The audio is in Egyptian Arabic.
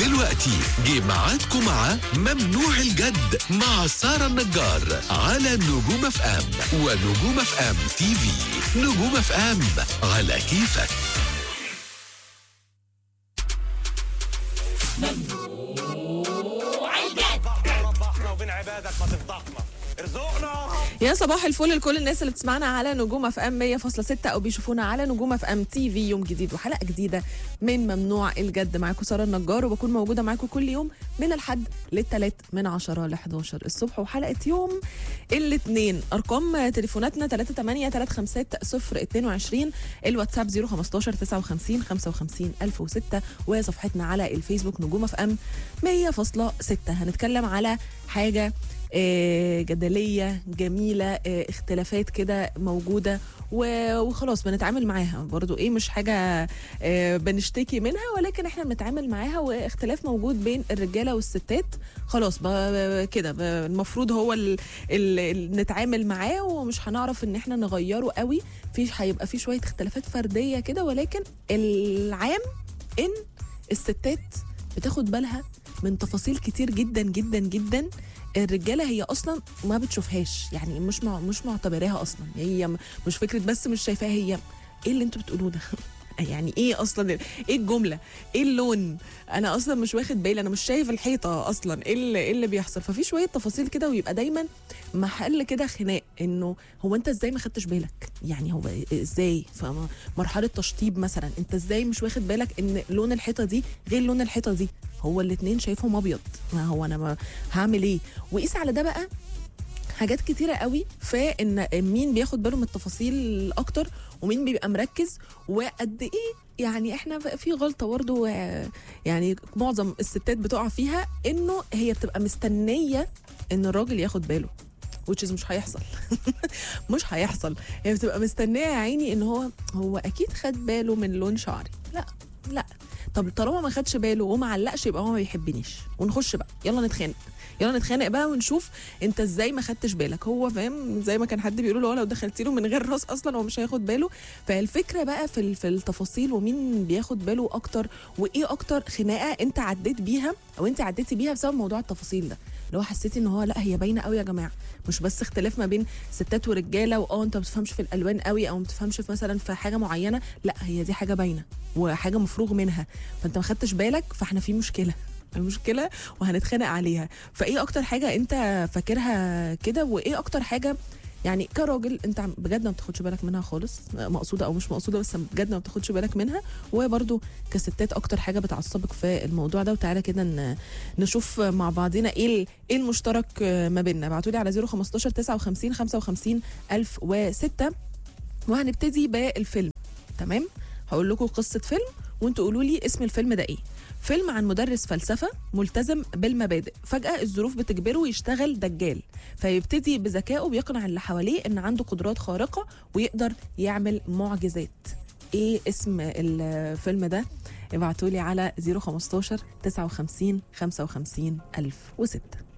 دلوقتي جه ميعادكم مع ممنوع الجد مع سارة النجار على نجوم اف ام ونجوم اف ام تي في نجوم اف ام على كيفك ربحنا وبين عبادك ما تفضحنا ارزقنا يا صباح الفل لكل الناس اللي بتسمعنا على نجوم اف ام 100.6 او بيشوفونا على نجوم اف ام تي في يوم جديد وحلقه جديده من ممنوع الجد معاكم ساره النجار وبكون موجوده معاكم كل يوم من الحد للثلاث من 10 ل 11 الصبح وحلقه يوم الاثنين ارقام تليفوناتنا 38 350 022 الواتساب 015 59 55 1006 وصفحتنا على الفيسبوك نجوم اف ام 100.6 هنتكلم على حاجه آه، جدليه جميله آه، اختلافات كده موجوده و- وخلاص بنتعامل معاها برضو ايه مش حاجه آه، بنشتكي منها ولكن احنا بنتعامل معاها واختلاف موجود بين الرجاله والستات خلاص ب- ب- كده ب- المفروض هو ال- ال- ال- نتعامل معاه ومش هنعرف ان احنا نغيره قوي في هيبقى في شويه اختلافات فرديه كده ولكن العام ان الستات بتاخد بالها من تفاصيل كتير جدا جدا جدا الرجاله هي اصلا ما بتشوفهاش يعني مش مع مش معتبراها اصلا هي م- مش فكره بس مش شايفاها هي ايه اللي انتوا بتقولوه ده يعني ايه اصلا ايه الجمله ايه اللون انا اصلا مش واخد بالي انا مش شايف الحيطه اصلا ايه اللي, إيه اللي بيحصل ففي شويه تفاصيل كده ويبقى دايما محل كده خناق انه هو انت ازاي ما خدتش بالك يعني هو ازاي فمرحله تشطيب مثلا انت ازاي مش واخد بالك ان لون الحيطه دي غير لون الحيطه دي هو الاتنين شايفهم ابيض ما هو انا ما هعمل ايه وقيس على ده بقى حاجات كتيرة قوي في ان مين بياخد باله من التفاصيل اكتر ومين بيبقى مركز وقد ايه يعني احنا في غلطه برضه آه، يعني معظم الستات بتقع فيها انه هي بتبقى مستنيه ان الراجل ياخد باله which is مش هيحصل مش هيحصل هي بتبقى مستنيه يا عيني ان هو هو اكيد خد باله من لون شعري لا لا طب طالما ما خدش باله وما علقش يبقى هو ما بيحبنيش ونخش بقى يلا نتخانق يلا نتخانق بقى ونشوف انت ازاي ما خدتش بالك هو فاهم زي ما كان حد بيقول له لو دخلت له من غير راس اصلا هو مش هياخد باله فالفكره بقى في ال- في التفاصيل ومين بياخد باله اكتر وايه اكتر خناقه انت عديت بيها او انت عديتي بيها بسبب موضوع التفاصيل ده اللي هو حسيتي ان هو لا هي باينه قوي يا جماعه مش بس اختلاف ما بين ستات ورجاله واه انت ما بتفهمش في الالوان قوي او ما بتفهمش في مثلا في حاجه معينه لا هي دي حاجه باينه وحاجه مفروغ منها فانت ما خدتش بالك فاحنا في مشكله المشكله وهنتخانق عليها فايه اكتر حاجه انت فاكرها كده وايه اكتر حاجه يعني كراجل انت عم- بجد ما بتاخدش بالك منها خالص مقصوده او مش مقصوده بس بجد ما بتاخدش بالك منها وبرده كستات اكتر حاجه بتعصبك في الموضوع ده وتعالى كده ن- نشوف مع بعضنا ايه ال- ايه المشترك ما بيننا ابعتوا لي على 015 59 55 1006 وهنبتدي بالفيلم تمام هقول لكم قصه فيلم وانتوا قولوا لي اسم الفيلم ده ايه فيلم عن مدرس فلسفة ملتزم بالمبادئ فجأة الظروف بتجبره يشتغل دجال فيبتدي بذكائه بيقنع اللي حواليه ان عنده قدرات خارقة ويقدر يعمل معجزات ايه اسم الفيلم ده ابعتولي على 015 59 55 1006